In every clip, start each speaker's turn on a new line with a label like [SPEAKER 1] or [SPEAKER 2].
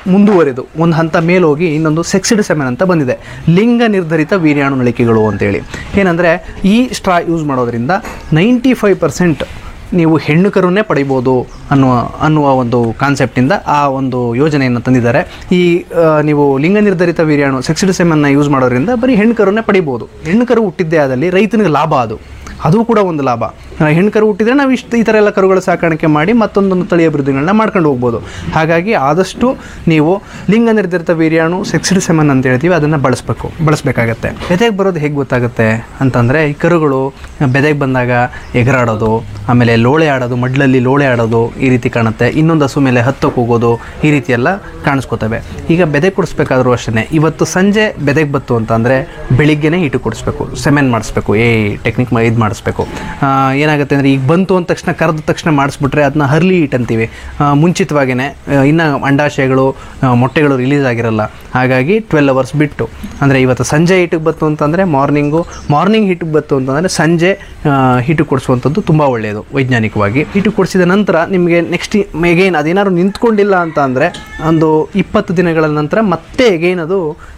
[SPEAKER 1] ಮುಂದುವರೆದು ಒಂದು ಹಂತ ಮೇಲೋಗಿ ಇನ್ನೊಂದು ಸೆಕ್ಸಿಡ್ ಸೆಮೆನ್ ಅಂತ ಬಂದಿದೆ ಲಿಂಗ ನಿರ್ಧರಿತ ವೀರ್ಯಾಣು ನಳಿಕೆಗಳು ಅಂತೇಳಿ ಏನಂದರೆ ಈ ಸ್ಟ್ರಾ ಯೂಸ್ ಮಾಡೋದ್ರಿಂದ ನೈಂಟಿ ಫೈವ್ ಪರ್ಸೆಂಟ್ ನೀವು ಹೆಣ್ಣು ಕರುವನ್ನೇ ಪಡಿಬೋದು ಅನ್ನುವ ಅನ್ನುವ ಒಂದು ಕಾನ್ಸೆಪ್ಟಿಂದ ಆ ಒಂದು ಯೋಜನೆಯನ್ನು ತಂದಿದ್ದಾರೆ ಈ ಆ, ನೀವು ಲಿಂಗ ನಿರ್ಧರಿತ ವೀರ್ಯಾಣು ಸೆಕ್ಸಿಡ್ ಸೆಮನ್ನ ಯೂಸ್ ಮಾಡೋದ್ರಿಂದ ಬರೀ ಹೆಣ್ಣು ಕರುವನ್ನೇ ಪಡಿಬೋದು ಹೆಣ್ಣು ಕರು ಹುಟ್ಟಿದ್ದೇ ಆದಲ್ಲಿ ರೈತನಿಗೆ ಲಾಭ ಅದು ಅದು ಕೂಡ ಒಂದು ಲಾಭ ಆ, ಹೆಣ್ಣು ಕರು ಹುಟ್ಟಿದ್ರೆ ನಾವು ಇಷ್ಟು ಈ ಥರ ಎಲ್ಲ ಕರುಗಳ ಸಾಕಾಣಿಕೆ ಮಾಡಿ ಮತ್ತೊಂದೊಂದು ತಳಿ ಅಭಿವೃದ್ಧಿಗಳನ್ನ ಮಾಡ್ಕೊಂಡು ಹೋಗ್ಬೋದು ಹಾಗಾಗಿ ಆದಷ್ಟು ನೀವು ಲಿಂಗ ನಿರ್ಧರಿತ ವೀರ್ಯಾಣು ಸೆಕ್ಸಿಡ್ ಸೆಮನ್ ಅಂತ ಹೇಳ್ತೀವಿ ಅದನ್ನು ಬಳಸಬೇಕು ಬಳಸಬೇಕಾಗತ್ತೆ ಬೆದೆಗೆ ಬರೋದು ಹೇಗೆ ಗೊತ್ತಾಗುತ್ತೆ ಅಂತಂದರೆ ಈ ಕರುಗಳು ಬೆದೆಗೆ ಬಂದಾಗ ಎಗರಾಡೋದು ಆಮೇಲೆ ಲೋಳೆ ಆಡೋದು ಮಡ್ಲಲ್ಲಿ ಲೋಳೆ ಆಡೋದು ಈ ರೀತಿ ಕಾಣುತ್ತೆ ಇನ್ನೊಂದು ಹಸು ಮೇಲೆ ಹತ್ತಕ್ಕೆ ಹೋಗೋದು ಈ ರೀತಿ ಎಲ್ಲ ಕಾಣಿಸ್ಕೋತವೆ ಈಗ ಬೆದೆ ಕೊಡಿಸ್ಬೇಕಾದ್ರೂ ಅಷ್ಟೇ ಇವತ್ತು ಸಂಜೆ ಬೆದೆಗೆ ಬತ್ತು ಅಂತಂದರೆ ಬೆಳಿಗ್ಗೆನೇ ಹಿಟ್ಟು ಕೊಡಿಸ್ಬೇಕು ಸೆಮೆನ್ ಮಾಡಿಸ್ಬೇಕು ಏ ಟೆಕ್ನಿಕ್ ಇದು ಮಾಡಿಸ್ಬೇಕು ಆ, ಏನಾಗುತ್ತೆ ಅಂದರೆ ಈಗ ಬಂತು ಅಂದ ತಕ್ಷಣ ಕರೆದ ತಕ್ಷಣ ಮಾಡಿಸ್ಬಿಟ್ರೆ ಅದನ್ನ ಹರ್ಲಿ ಹಿಟ್ ಅಂತೀವಿ ಮುಂಚಿತವಾಗಿಯೇ ಇನ್ನು ಅಂಡಾಶಯಗಳು ಆ, ಮೊಟ್ಟೆಗಳು ರಿಲೀಸ್ ಆಗಿರಲ್ಲ ಹಾಗಾಗಿ ಟ್ವೆಲ್ ಅವರ್ಸ್ ಬಿಟ್ಟು ಅಂದರೆ ಇವತ್ತು ಸಂಜೆ ಹಿಟ್ಟಿಗೆ ಬತ್ತು ಅಂತಂದರೆ ಮಾರ್ನಿಂಗು ಮಾರ್ನಿಂಗ್ ಹಿಟ್ಟಿಗೆ ಬತ್ತು ಅಂತಂದರೆ ಸಂಜೆ ಹಿಟ್ಟು ಕೊಡಿಸುವಂಥದ್ದು ತುಂಬ ಒಳ್ಳೆಯದು ವೈಜ್ಞಾನಿಕವಾಗಿ ಹಿಟ್ಟು ಕೊಡಿಸಿದ ನಂತರ ನಿಮಗೆ ನೆಕ್ಸ್ಟ್ ಎಗೈನ್ ಅದೇನಾದ್ರು ನಿಂತ್ಕೊಂಡಿಲ್ಲ ಅಂತ ಅಂದರೆ ಒಂದು ಇಪ್ಪತ್ತು ದಿನಗಳ ನಂತರ ಮತ್ತೆ ಎಗೈನ್ ಅದು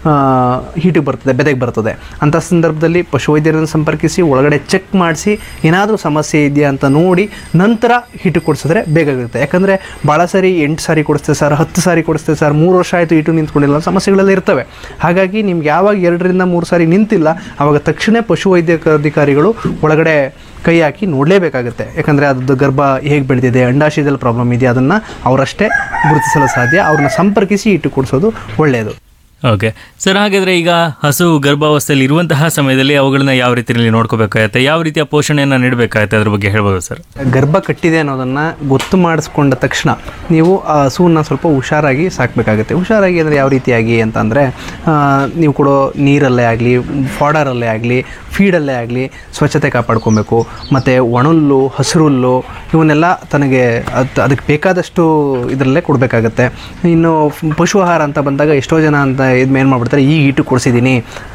[SPEAKER 1] ಹೀಟಿಗೆ ಬರ್ತದೆ ಬೆದೆಗೆ ಬರ್ತದೆ ಅಂಥ ಸಂದರ್ಭದಲ್ಲಿ ಪಶುವೈದ್ಯರನ್ನು ಸಂಪರ್ಕಿಸಿ ಒಳಗಡೆ ಚೆಕ್ ಮಾಡಿಸಿ ಏನಾದರೂ ಸಮಸ್ಯೆ ಇದೆಯಾ ಅಂತ ನೋಡಿ ನಂತರ ಹಿಟ್ಟು ಕೊಡಿಸಿದ್ರೆ ಬೇಗ ಆಗುತ್ತೆ ಯಾಕಂದರೆ ಭಾಳ ಸಾರಿ ಎಂಟು ಸಾರಿ ಕೊಡಿಸ್ತೇವೆ ಸರ್ ಹತ್ತು ಸಾರಿ ಕೊಡಿಸ್ತೇವೆ ಸರ್ ಮೂರು ವರ್ಷ ಆಯಿತು ಹಿಟ್ಟು ನಿಂತ್ಕೊಂಡಿಲ್ಲ ಅನ್ನೋ ಸಮಸ್ಯೆಗಳೆಲ್ಲ ಇರ್ತವೆ ಹಾಗಾಗಿ ನಿಮ್ಗೆ ಯಾವಾಗ ಎರಡರಿಂದ ಮೂರು ಸಾರಿ ನಿಂತಿಲ್ಲ ಆವಾಗ ತಕ್ಷಣ ಪಶುವೈದ್ಯ ಅಧಿಕಾರಿಗಳು ಒಳಗಡೆ ಕೈ ಹಾಕಿ ನೋಡಲೇಬೇಕಾಗುತ್ತೆ ಯಾಕಂದರೆ ಅದ್ರದ್ದು ಗರ್ಭ ಹೇಗೆ ಬೆಳೆದಿದೆ ಅಂಡಾಶಯದಲ್ಲಿ ಪ್ರಾಬ್ಲಮ್ ಇದೆಯಾ ಅದನ್ನು ಅವರಷ್ಟೇ ಗುರುತಿಸಲು ಸಾಧ್ಯ ಅವ್ರನ್ನ ಸಂಪರ್ಕಿಸಿ ಇಟ್ಟು ಕೊಡಿಸೋದು ಒಳ್ಳೆಯದು
[SPEAKER 2] ಓಕೆ ಸರ್ ಹಾಗಾದ್ರೆ ಈಗ ಹಸು ಗರ್ಭಾವಸ್ಥೆಯಲ್ಲಿ ಇರುವಂತಹ ಸಮಯದಲ್ಲಿ ಅವುಗಳನ್ನ ಯಾವ ರೀತಿಯಲ್ಲಿ ನೋಡ್ಕೋಬೇಕಾಗತ್ತೆ ಯಾವ ರೀತಿಯ ಪೋಷಣೆಯನ್ನ ನೀಡಬೇಕಾಗತ್ತೆ ಅದ್ರ ಬಗ್ಗೆ ಹೇಳ್ಬೋದು ಸರ್
[SPEAKER 1] ಗರ್ಭ ಕಟ್ಟಿದೆ ಅನ್ನೋದನ್ನು ಗೊತ್ತು ಮಾಡಿಸ್ಕೊಂಡ ತಕ್ಷಣ ನೀವು ಆ ಹಸುವನ್ನ ಸ್ವಲ್ಪ ಹುಷಾರಾಗಿ ಸಾಕಬೇಕಾಗುತ್ತೆ ಹುಷಾರಾಗಿ ಅಂದರೆ ಯಾವ ರೀತಿಯಾಗಿ ಅಂತಂದರೆ ನೀವು ಕೊಡೋ ನೀರಲ್ಲೇ ಆಗಲಿ ಫಾಡರಲ್ಲೇ ಆಗಲಿ ಫೀಡಲ್ಲೇ ಆಗಲಿ ಸ್ವಚ್ಛತೆ ಕಾಪಾಡ್ಕೊಬೇಕು ಮತ್ತು ಒಣಹುಲ್ಲು ಹಸಿರುಲ್ಲು ಇವನ್ನೆಲ್ಲ ತನಗೆ ಅದು ಅದಕ್ಕೆ ಬೇಕಾದಷ್ಟು ಇದರಲ್ಲೇ ಕೊಡಬೇಕಾಗತ್ತೆ ಇನ್ನು ಫ್- ಪಶು ಆಹಾರ ಅಂತ ಬಂದಾಗ ಎಷ್ಟೋ ಜನ ಅಂತ ಇದು ಏನು ಮಾಡ್ಬಿಡ್ತಾರೆ ಈಗ ಈಟು ಕೊಡಿಸಿದ್ದೀನಿ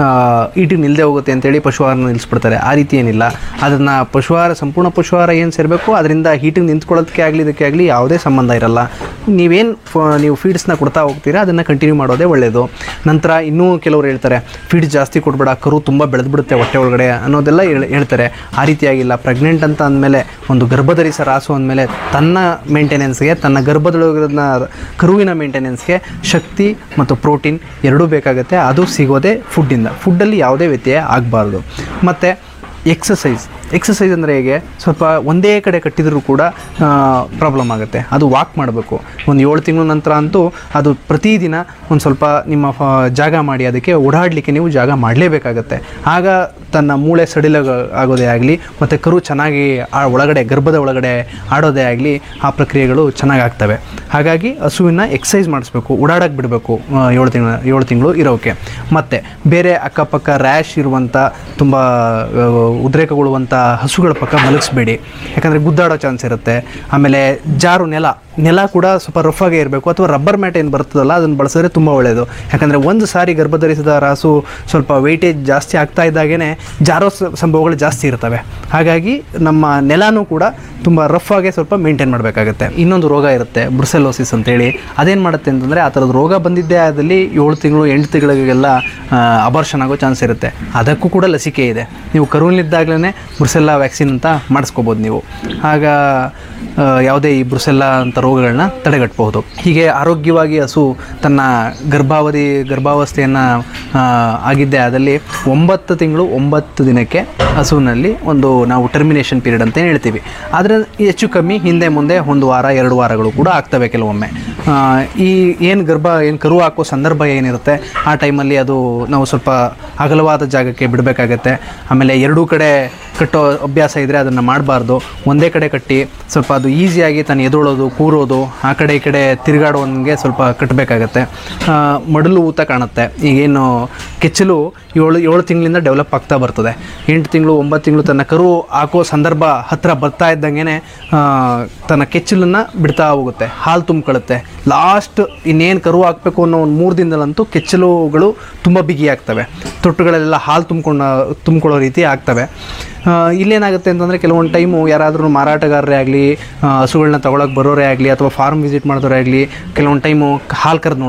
[SPEAKER 1] ಈಟು ನಿಲ್ಲದೆ ಹೋಗುತ್ತೆ ಅಂತೇಳಿ ಪಶು ಆಹಾರನ ನಿಲ್ಲಿಸ್ಬಿಡ್ತಾರೆ ಆ ರೀತಿ ಏನಿಲ್ಲ ಅದನ್ನು ಪಶು ಆಹಾರ ಸಂಪೂರ್ಣ ಪಶು ಆಹಾರ ಏನು ಸೇರಬೇಕು ಅದರಿಂದ ಹೀಟಿಗೆ ನಿಂತ್ಕೊಳ್ಳೋದಕ್ಕೆ ಆಗಲಿ ಇದಕ್ಕೆ ಆಗಲಿ ಯಾವುದೇ ಸಂಬಂಧ ಇರಲ್ಲ ನೀವೇನು ನೀವು ಫೀಡ್ಸ್ನ ಕೊಡ್ತಾ ಹೋಗ್ತೀರಾ ಅದನ್ನು ಕಂಟಿನ್ಯೂ ಮಾಡೋದೇ ಒಳ್ಳೆಯದು ನಂತರ ಇನ್ನೂ ಕೆಲವರು ಹೇಳ್ತಾರೆ ಫೀಡ್ ಜಾಸ್ತಿ ಕೊಡಬೇಡ ಕರು ತುಂಬ ಬೆಳೆದ್ಬಿಡುತ್ತೆ ಹೊಟ್ಟೆ ಒಳಗಡೆ ಅನ್ನೋದೆಲ್ಲ ಹೇಳ್- ಹೇಳ್ತಾರೆ ಆ ರೀತಿಯಾಗಿಲ್ಲ ಪ್ರೆಗ್ನೆಂಟ್ ಅಂತ ಅಂದಮೇಲೆ ಒಂದು ಗರ್ಭಧರಿಸ ರಾಸು ಅಂದಮೇಲೆ ತನ್ನ ಮೇಂಟೆನೆನ್ಸ್ಗೆ ತನ್ನ ಗರ್ಭದೊಳಗಿನ ಕರುವಿನ ಮೇಂಟೆನೆನ್ಸ್ಗೆ ಶಕ್ತಿ ಮತ್ತು ಪ್ರೋಟೀನ್ ಎರಡೂ ಬೇಕಾಗುತ್ತೆ ಅದು ಸಿಗೋದೇ ಫುಡ್ಡಿಂದ ಫುಡ್ಡಲ್ಲಿ ಯಾವುದೇ ವ್ಯತ್ಯಯ ಆಗಬಾರ್ದು ಮತ್ತು ಎಕ್ಸಸೈಸ್ ಎಕ್ಸಸೈಸ್ ಅಂದರೆ ಹೇಗೆ ಸ್ವಲ್ಪ ಒಂದೇ ಕಡೆ ಕಟ್ಟಿದರೂ ಕೂಡ ಪ್ರಾಬ್ಲಮ್ ಆಗುತ್ತೆ ಅದು ವಾಕ್ ಮಾಡಬೇಕು ಒಂದು ಏಳು ತಿಂಗಳ ನಂತರ ಅಂತೂ ಅದು ಪ್ರತಿದಿನ ಒಂದು ಸ್ವಲ್ಪ ನಿಮ್ಮ ಫ- ಜಾಗ ಮಾಡಿ ಅದಕ್ಕೆ ಓಡಾಡಲಿಕ್ಕೆ ನೀವು ಜಾಗ ಮಾಡಲೇಬೇಕಾಗತ್ತೆ ಆಗ ತನ್ನ ಮೂಳೆ ಸಡಿಲ ಆಗೋದೇ ಆಗಲಿ ಮತ್ತು ಕರು ಚೆನ್ನಾಗಿ ಆ ಒಳಗಡೆ ಗರ್ಭದ ಒಳಗಡೆ ಆಡೋದೇ ಆಗಲಿ ಆ ಪ್ರಕ್ರಿಯೆಗಳು ಚೆನ್ನಾಗಿ ಆಗ್ತವೆ ಹಾಗಾಗಿ ಹಸುವಿನ ಎಕ್ಸಸೈಸ್ ಮಾಡಿಸ್ಬೇಕು ಓಡಾಡಕ್ಕೆ ಬಿಡಬೇಕು ಏಳು ತಿಂಗಳ ಏಳು ತಿಂಗಳು ಇರೋಕ್ಕೆ ಮತ್ತು ಬೇರೆ ಅಕ್ಕಪಕ್ಕ ರ್ಯಾಶ್ ಇರುವಂಥ ತುಂಬ ಆ, ಉದ್ರೇಕಗೊಳ್ಳುವಂಥ ಹಸುಗಳ ಪಕ್ಕ ಮಲಗಿಸ್ಬೇಡಿ ಯಾಕಂದರೆ ಗುದ್ದಾಡೋ ಚಾನ್ಸ್ ಇರುತ್ತೆ ಆಮೇಲೆ ಜಾರು ನೆಲ ನೆಲ ಕೂಡ ಸ್ವಲ್ಪ ರಫ್ ಆಗೇ ಇರಬೇಕು ಅಥವಾ ರಬ್ಬರ್ ಮ್ಯಾಟ್ ಏನು ಬರ್ತದಲ್ಲ ಅದನ್ನು ಬಳಸಿದ್ರೆ ತುಂಬ ಒಳ್ಳೆಯದು ಯಾಕಂದರೆ ಒಂದು ಸಾರಿ ಗರ್ಭಧರಿಸಿದ ರಾಸು ಸ್ವಲ್ಪ ವೆಯ್ಟೇಜ್ ಜಾಸ್ತಿ ಆಗ್ತಾ ಇದ್ದಾಗೇ ಜಾರೋ ಸ- ಸಂಭವಗಳು ಜಾಸ್ತಿ ಇರ್ತವೆ ಹಾಗಾಗಿ ನಮ್ಮ ನೆಲನೂ ಕೂಡ ತುಂಬ ರಫ್ ಆಗೇ ಸ್ವಲ್ಪ ಮೇಂಟೈನ್ ಮಾಡಬೇಕಾಗುತ್ತೆ ಇನ್ನೊಂದು ರೋಗ ಇರುತ್ತೆ ಬ್ರುಸೆಲೋಸಿಸ್ ಅಂತೇಳಿ ಅದೇನು ಮಾಡುತ್ತೆ ಅಂತಂದರೆ ಆ ಥರದ ರೋಗ ಬಂದಿದ್ದೇ ಆದಲ್ಲಿ ಏಳು ತಿಂಗಳು ಎಂಟು ತಿಂಗಳಿಗೆಲ್ಲ ಅಬಾರ್ಷನ್ ಆಗೋ ಚಾನ್ಸ್ ಇರುತ್ತೆ ಅದಕ್ಕೂ ಕೂಡ ಲಸಿಕೆ ಇದೆ ನೀವು ಕರುವಿನಿದ್ದಾಗಲೇ ಬ್ರುಸೆಲ್ಲಾ ವ್ಯಾಕ್ಸಿನ್ ಅಂತ ಮಾಡಿಸ್ಕೋಬೋದು ನೀವು ಆಗ ಆ, ಯಾವುದೇ ಈ ಬ್ರುಸೆಲ್ಲಾ ಅಂತ ರೋಗಗಳನ್ನ ತಡೆಗಟ್ಟಬಹುದು ಹೀಗೆ ಆರೋಗ್ಯವಾಗಿ ಹಸು ತನ್ನ ಗರ್ಭಾವಧಿ ಗರ್ಭಾವಸ್ಥೆಯನ್ನು ಆಗಿದ್ದೇ ಆದಲ್ಲಿ ಒಂಬತ್ತು ತಿಂಗಳು ಒಂಬತ್ತು ದಿನಕ್ಕೆ ಹಸುವಿನಲ್ಲಿ ಒಂದು ನಾವು ಟರ್ಮಿನೇಷನ್ ಪೀರಿಯಡ್ ಅಂತ ಹೇಳ್ತೀವಿ ಆದರೆ ಹೆಚ್ಚು ಕಮ್ಮಿ ಹಿಂದೆ ಮುಂದೆ ಒಂದು ವಾರ ಎರಡು ವಾರಗಳು ಕೂಡ ಆಗ್ತವೆ ಕೆಲವೊಮ್ಮೆ ಆ, ಈ ಏನು ಗರ್ಭ ಏನು ಕರು ಹಾಕೋ ಸಂದರ್ಭ ಏನಿರುತ್ತೆ ಆ ಟೈಮಲ್ಲಿ ಅದು ನಾವು ಸ್ವಲ್ಪ ಅಗಲವಾದ ಜಾಗಕ್ಕೆ ಬಿಡಬೇಕಾಗತ್ತೆ ಆಮೇಲೆ ಎರಡೂ ಕಡೆ ಕಟ್ಟೋ ಅಭ್ಯಾಸ ಇದ್ದರೆ ಅದನ್ನು ಮಾಡಬಾರ್ದು ಒಂದೇ ಕಡೆ ಕಟ್ಟಿ ಸ್ವಲ್ಪ ಅದು ಈಸಿಯಾಗಿ ತಾನು ಎದೊಳೋದು ಕೂರೋದು ಆ ಕಡೆ ಈ ಕಡೆ ತಿರುಗಾಡುವಂಗೆ ಸ್ವಲ್ಪ ಕಟ್ಟಬೇಕಾಗತ್ತೆ ಆ, ಮಡಲು ಊತ ಕಾಣುತ್ತೆ ಈಗೇನು ಕೆಚ್ಚಲು ಏಳು ಏಳು ತಿಂಗಳಿಂದ ಡೆವಲಪ್ ಆಗ್ತಾ ಬರ್ತದೆ ಎಂಟು ತಿಂಗಳು ಒಂಬತ್ತು ತಿಂಗಳು ತನ್ನ ಕರು ಹಾಕೋ ಸಂದರ್ಭ ಹತ್ತಿರ ಬರ್ತಾ ಇದ್ದಂಗೆ ತನ್ನ ಕೆಚ್ಚಲನ್ನು ಬಿಡ್ತಾ ಹೋಗುತ್ತೆ ಹಾಲು ತುಂಬ್ಕೊಳ್ಳುತ್ತೆ ಲಾಸ್ಟ್ ಇನ್ನೇನು ಕರು ಹಾಕಬೇಕು ಅನ್ನೋ ಒಂದು ಮೂರು ದಿನದಲ್ಲಂತೂ ಕೆಚ್ಚಲುಗಳು ತುಂಬ ಬಿಗಿ ಆಗ್ತವೆ ತೊಟ್ಟುಗಳೆಲ್ಲ ಹಾಲು ತುಂಬ್ಕೊಂಡು ತುಂಬ್ಕೊಳ್ಳೋ ರೀತಿ ಆಗ್ತವೆ ಆ, ಇಲ್ಲೇನಾಗುತ್ತೆ ಅಂತಂದರೆ ಕೆಲವೊಂದು ಟೈಮು ಯಾರಾದರೂ ಮಾರಾಟಗಾರರೇ ಆಗಲಿ ಹಸುಗಳನ್ನ ತಗೊಳಕ್ಕೆ ಬರೋರೇ ಆಗಲಿ ಅಥವಾ ಫಾರ್ಮ್ ವಿಸಿಟ್ ಮಾಡಿದವರೇ ಆಗಲಿ ಕೆಲವೊಂದು ಟೈಮು ಹಾಲು ಕರೆದು